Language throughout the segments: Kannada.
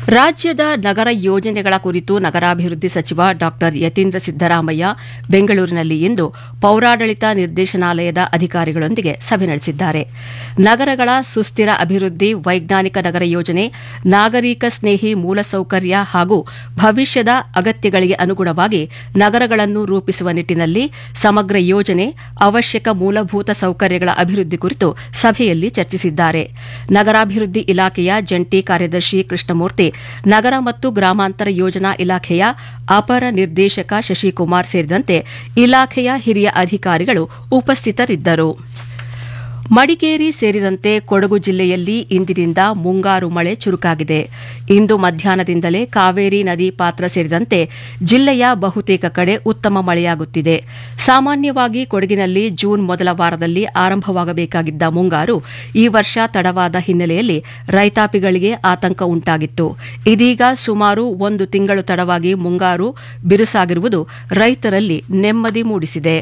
ರಾಜ್ಯದ ನಗರ ಯೋಜನೆಗಳ ಕುರಿತು ನಗರಾಭಿವೃದ್ಧಿ ಸಚಿವ ಡಾ ಯತೀಂದ್ರ ಸಿದ್ದರಾಮಯ್ಯ ಬೆಂಗಳೂರಿನಲ್ಲಿ ಇಂದು ಪೌರಾಡಳಿತ ನಿರ್ದೇಶನಾಲಯದ ಅಧಿಕಾರಿಗಳೊಂದಿಗೆ ಸಭೆ ನಡೆಸಿದ್ದಾರೆ ನಗರಗಳ ಸುಸ್ಥಿರ ಅಭಿವೃದ್ಧಿ ವೈಜ್ಞಾನಿಕ ನಗರ ಯೋಜನೆ ನಾಗರಿಕ ಸ್ನೇಹಿ ಮೂಲಸೌಕರ್ಯ ಹಾಗೂ ಭವಿಷ್ಯದ ಅಗತ್ಯಗಳಿಗೆ ಅನುಗುಣವಾಗಿ ನಗರಗಳನ್ನು ರೂಪಿಸುವ ನಿಟ್ಟಿನಲ್ಲಿ ಸಮಗ್ರ ಯೋಜನೆ ಅವಶ್ಯಕ ಮೂಲಭೂತ ಸೌಕರ್ಯಗಳ ಅಭಿವೃದ್ಧಿ ಕುರಿತು ಸಭೆಯಲ್ಲಿ ಚರ್ಚಿಸಿದ್ದಾರೆ ನಗರಾಭಿವೃದ್ಧಿ ಇಲಾಖೆಯ ಜಂಟಿ ಕಾರ್ಯದರ್ಶಿ ಕೃಷ್ಣಮೂರ್ತಿ ನಗರ ಮತ್ತು ಗ್ರಾಮಾಂತರ ಯೋಜನಾ ಇಲಾಖೆಯ ಅಪರ ನಿರ್ದೇಶಕ ಶಶಿಕುಮಾರ್ ಸೇರಿದಂತೆ ಇಲಾಖೆಯ ಹಿರಿಯ ಅಧಿಕಾರಿಗಳು ಉಪಸ್ಥಿತರಿದ್ದರು ಮಡಿಕೇರಿ ಸೇರಿದಂತೆ ಕೊಡಗು ಜಿಲ್ಲೆಯಲ್ಲಿ ಇಂದಿನಿಂದ ಮುಂಗಾರು ಮಳೆ ಚುರುಕಾಗಿದೆ ಇಂದು ಮಧ್ಯಾಹ್ನದಿಂದಲೇ ಕಾವೇರಿ ನದಿ ಪಾತ್ರ ಸೇರಿದಂತೆ ಜಿಲ್ಲೆಯ ಬಹುತೇಕ ಕಡೆ ಉತ್ತಮ ಮಳೆಯಾಗುತ್ತಿದೆ ಸಾಮಾನ್ಯವಾಗಿ ಕೊಡಗಿನಲ್ಲಿ ಜೂನ್ ಮೊದಲ ವಾರದಲ್ಲಿ ಆರಂಭವಾಗಬೇಕಾಗಿದ್ದ ಮುಂಗಾರು ಈ ವರ್ಷ ತಡವಾದ ಹಿನ್ನೆಲೆಯಲ್ಲಿ ರೈತಾಪಿಗಳಿಗೆ ಆತಂಕ ಉಂಟಾಗಿತ್ತು ಇದೀಗ ಸುಮಾರು ಒಂದು ತಿಂಗಳು ತಡವಾಗಿ ಮುಂಗಾರು ಬಿರುಸಾಗಿರುವುದು ರೈತರಲ್ಲಿ ನೆಮ್ಮದಿ ಮೂಡಿಸಿದೆ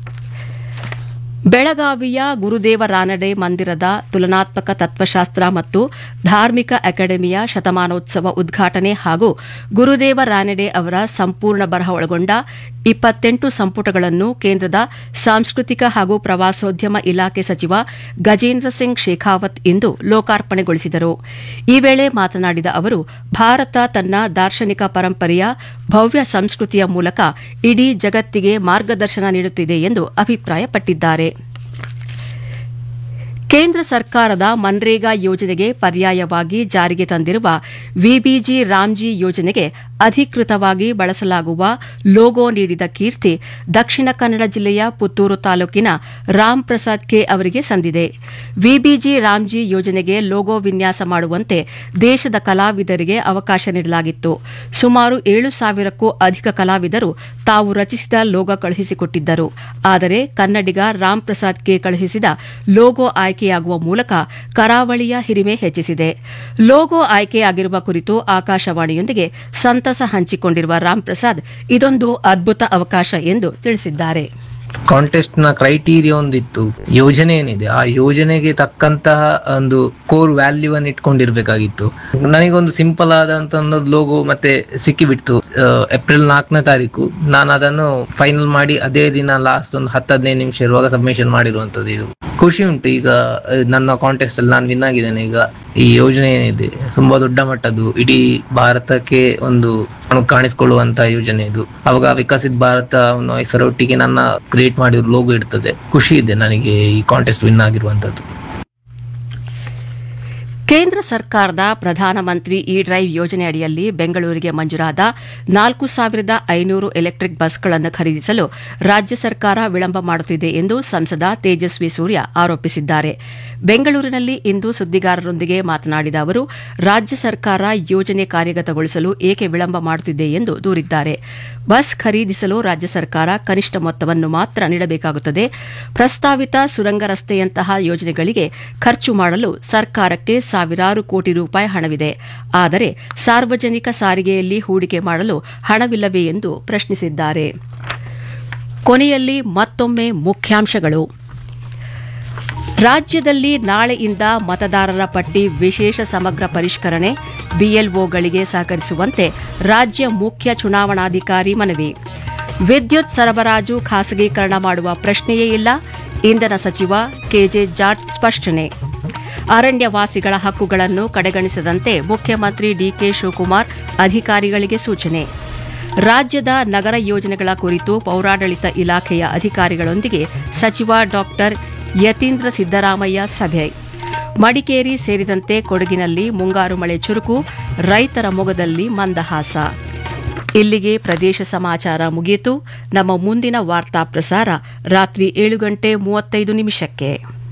ಬೆಳಗಾವಿಯ ಗುರುದೇವ ರಾನಡೆ ಮಂದಿರದ ತುಲನಾತ್ಮಕ ತತ್ವಶಾಸ್ತ್ರ ಮತ್ತು ಧಾರ್ಮಿಕ ಅಕಾಡೆಮಿಯ ಶತಮಾನೋತ್ಸವ ಉದ್ಘಾಟನೆ ಹಾಗೂ ಗುರುದೇವ ರಾನಡೆ ಅವರ ಸಂಪೂರ್ಣ ಬರಹ ಒಳಗೊಂಡ ಇಪ್ಪತ್ತೆಂಟು ಸಂಪುಟಗಳನ್ನು ಕೇಂದ್ರದ ಸಾಂಸ್ಕೃತಿಕ ಹಾಗೂ ಪ್ರವಾಸೋದ್ಯಮ ಇಲಾಖೆ ಸಚಿವ ಗಜೇಂದ್ರ ಸಿಂಗ್ ಶೇಖಾವತ್ ಇಂದು ಲೋಕಾರ್ಪಣೆಗೊಳಿಸಿದರು ಈ ವೇಳೆ ಮಾತನಾಡಿದ ಅವರು ಭಾರತ ತನ್ನ ದಾರ್ಶನಿಕ ಪರಂಪರೆಯ ಭವ್ಯ ಸಂಸ್ಕೃತಿಯ ಮೂಲಕ ಇಡೀ ಜಗತ್ತಿಗೆ ಮಾರ್ಗದರ್ಶನ ನೀಡುತ್ತಿದೆ ಎಂದು ಅಭಿಪ್ರಾಯಪಟ್ಟಿದ್ದಾರೆ ಕೇಂದ್ರ ಸರ್ಕಾರದ ಮನ್ರೇಗಾ ಯೋಜನೆಗೆ ಪರ್ಯಾಯವಾಗಿ ಜಾರಿಗೆ ತಂದಿರುವ ವಿಬಿಜಿ ರಾಮ್ಜಿ ಯೋಜನೆಗೆ ಅಧಿಕೃತವಾಗಿ ಬಳಸಲಾಗುವ ಲೋಗೋ ನೀಡಿದ ಕೀರ್ತಿ ದಕ್ಷಿಣ ಕನ್ನಡ ಜಿಲ್ಲೆಯ ಪುತ್ತೂರು ತಾಲೂಕಿನ ರಾಮ್ ಪ್ರಸಾದ್ ಕೆ ಅವರಿಗೆ ಸಂದಿದೆ ವಿಬಿಜಿ ರಾಮ್ಜಿ ಯೋಜನೆಗೆ ಲೋಗೋ ವಿನ್ಯಾಸ ಮಾಡುವಂತೆ ದೇಶದ ಕಲಾವಿದರಿಗೆ ಅವಕಾಶ ನೀಡಲಾಗಿತ್ತು ಸುಮಾರು ಏಳು ಸಾವಿರಕ್ಕೂ ಅಧಿಕ ಕಲಾವಿದರು ತಾವು ರಚಿಸಿದ ಲೋಗೋ ಕಳುಹಿಸಿಕೊಟ್ಟಿದ್ದರು ಆದರೆ ಕನ್ನಡಿಗ ರಾಮ್ ಪ್ರಸಾದ್ ಕೆ ಕಳುಹಿಸಿದ ಲೋಗೋ ಆಯ್ಕೆಯಾಗುವ ಮೂಲಕ ಕರಾವಳಿಯ ಹಿರಿಮೆ ಹೆಚ್ಚಿಸಿದೆ ಲೋಗೋ ಆಯ್ಕೆಯಾಗಿರುವ ಕುರಿತು ಆಕಾಶವಾಣಿಯೊಂದಿಗೆ ಸಂತಸ ಹಂಚಿಕೊಂಡಿರುವ ರಾಮ್ ಪ್ರಸಾದ್ ಇದೊಂದು ಅದ್ಭುತ ಅವಕಾಶ ಎಂದು ತಿಳಿಸಿದ್ದಾರೆ ಕಾಂಟೆಸ್ಟ್ ನ ಕ್ರೈಟೀರಿಯಾ ಒಂದಿತ್ತು ಯೋಜನೆ ಏನಿದೆ ಆ ಯೋಜನೆಗೆ ತಕ್ಕಂತಹ ಒಂದು ಕೋರ್ ವ್ಯಾಲ್ಯೂ ಅನ್ನು ಇಟ್ಕೊಂಡಿರ್ಬೇಕಾಗಿತ್ತು ನನಗೊಂದು ಸಿಂಪಲ್ ಆದಂತ ಒಂದು ಲೋಗೋ ಮತ್ತೆ ಸಿಕ್ಕಿಬಿಡ್ತು ಏಪ್ರಿಲ್ ನಾಲ್ಕನೇ ತಾರೀಕು ನಾನು ಅದನ್ನು ಫೈನಲ್ ಮಾಡಿ ಅದೇ ದಿನ ಲಾಸ್ಟ್ ಒಂದು ಹತ್ತು ಹದಿನೈದು ನಿಮಿಷ ಇರುವಾಗ ಸಬ್ಮಿಷನ್ ಮಾಡಿರುವಂತದ್ದು ಇದು ಖುಷಿ ಉಂಟು ಈಗ ಅಹ್, ನನ್ನ ಕಾಂಟೆಸ್ಟ್ ಅಲ್ಲಿ ನಾನು ವಿನ್ ಆಗಿದ್ದೇನೆ ಈಗ ಈ ಯೋಜನೆ ಏನಿದೆ ತುಂಬಾ ದೊಡ್ಡ ಮಟ್ಟದ್ದು ಇಡೀ ಭಾರತಕ್ಕೆ ಒಂದು ಕಾಣ್- ಕಾಣಿಸ್ಕೊಳ್ಳುವಂತ ಯೋಜನೆ ಇದು ಅವಾಗ ವಿಕಸಿತ ಭಾರತ ಅನ್ನೋ ಹೆಸರೊಟ್ಟಿಗೆ ನನ್ನ ಕ್ರಿಯೇಟ್ ಮಾಡಿರೋ ಲೋಗೋ ಇರ್ತದೆ ಖುಷಿ ಇದೆ ನನಗೆ ಈ ಕಾಂಟೆಸ್ಟ್ ವಿನ್ ಆಗಿರುವಂತದ್ದು ಕೇಂದ್ರ ಸರ್ಕಾರದ ಪ್ರಧಾನಮಂತ್ರಿ ಇ ಡ್ರೈವ್ ಯೋಜನೆ ಅಡಿಯಲ್ಲಿ ಬೆಂಗಳೂರಿಗೆ ಮಂಜೂರಾದ ನಾಲ್ಕು ಸಾವಿರದ ಐನೂರು ಎಲೆಕ್ಟ್ರಿಕ್ ಬಸ್ಗಳನ್ನು ಖರೀದಿಸಲು ರಾಜ್ಯ ಸರ್ಕಾರ ವಿಳಂಬ ಮಾಡುತ್ತಿದೆ ಎಂದು ಸಂಸದ ತೇಜಸ್ವಿ ಸೂರ್ಯ ಆರೋಪಿಸಿದ್ದಾರೆ ಬೆಂಗಳೂರಿನಲ್ಲಿ ಇಂದು ಸುದ್ದಿಗಾರರೊಂದಿಗೆ ಮಾತನಾಡಿದ ಅವರು ರಾಜ್ಯ ಸರ್ಕಾರ ಯೋಜನೆ ಕಾರ್ಯಗತಗೊಳಿಸಲು ಏಕೆ ವಿಳಂಬ ಮಾಡುತ್ತಿದೆ ಎಂದು ದೂರಿದ್ದಾರೆ ಬಸ್ ಖರೀದಿಸಲು ರಾಜ್ಯ ಸರ್ಕಾರ ಕನಿಷ್ಠ ಮೊತ್ತವನ್ನು ಮಾತ್ರ ನೀಡಬೇಕಾಗುತ್ತದೆ ಪ್ರಸ್ತಾವಿತ ಸುರಂಗ ರಸ್ತೆಯಂತಹ ಯೋಜನೆಗಳಿಗೆ ಖರ್ಚು ಮಾಡಲು ಸರ್ಕಾರಕ್ಕೆ ಸಾವಿರಾರು ಕೋಟಿ ರೂಪಾಯಿ ಹಣವಿದೆ ಆದರೆ ಸಾರ್ವಜನಿಕ ಸಾರಿಗೆಯಲ್ಲಿ ಹೂಡಿಕೆ ಮಾಡಲು ಹಣವಿಲ್ಲವೇ ಎಂದು ಪ್ರಶ್ನಿಸಿದ್ದಾರೆ ಕೊನೆಯಲ್ಲಿ ಮತ್ತೊಮ್ಮೆ ಮುಖ್ಯಾಂಶಗಳು ರಾಜ್ಯದಲ್ಲಿ ನಾಳೆಯಿಂದ ಮತದಾರರ ಪಟ್ಟಿ ವಿಶೇಷ ಸಮಗ್ರ ಪರಿಷ್ಕರಣೆ ಬಿಎಲ್ಒಗಳಿಗೆ ಸಹಕರಿಸುವಂತೆ ರಾಜ್ಯ ಮುಖ್ಯ ಚುನಾವಣಾಧಿಕಾರಿ ಮನವಿ ವಿದ್ಯುತ್ ಸರಬರಾಜು ಖಾಸಗೀಕರಣ ಮಾಡುವ ಪ್ರಶ್ನೆಯೇ ಇಲ್ಲ ಇಂಧನ ಸಚಿವ ಕೆಜೆ ಜಾರ್ಜ್ ಸ್ಪಷ್ಟನೆ ಅರಣ್ಯವಾಸಿಗಳ ಹಕ್ಕುಗಳನ್ನು ಕಡೆಗಣಿಸದಂತೆ ಮುಖ್ಯಮಂತ್ರಿ ಡಿಕೆ ಶಿವಕುಮಾರ್ ಅಧಿಕಾರಿಗಳಿಗೆ ಸೂಚನೆ ರಾಜ್ಯದ ನಗರ ಯೋಜನೆಗಳ ಕುರಿತು ಪೌರಾಡಳಿತ ಇಲಾಖೆಯ ಅಧಿಕಾರಿಗಳೊಂದಿಗೆ ಸಚಿವ ಡಾಕ್ಟರ್ ಯತೀಂದ್ರ ಸಿದ್ದರಾಮಯ್ಯ ಸಭೆ ಮಡಿಕೇರಿ ಸೇರಿದಂತೆ ಕೊಡಗಿನಲ್ಲಿ ಮುಂಗಾರು ಮಳೆ ಚುರುಕು ರೈತರ ಮೊಗದಲ್ಲಿ ಮಂದಹಾಸ ಇಲ್ಲಿಗೆ ಪ್ರದೇಶ ಸಮಾಚಾರ ಮುಗಿಯಿತು ನಮ್ಮ ಮುಂದಿನ ವಾರ್ತಾ ಪ್ರಸಾರ ರಾತ್ರಿ ಏಳು ಗಂಟೆ ಮೂವತ್ತೈದು ನಿಮಿಷಕ್ಕೆ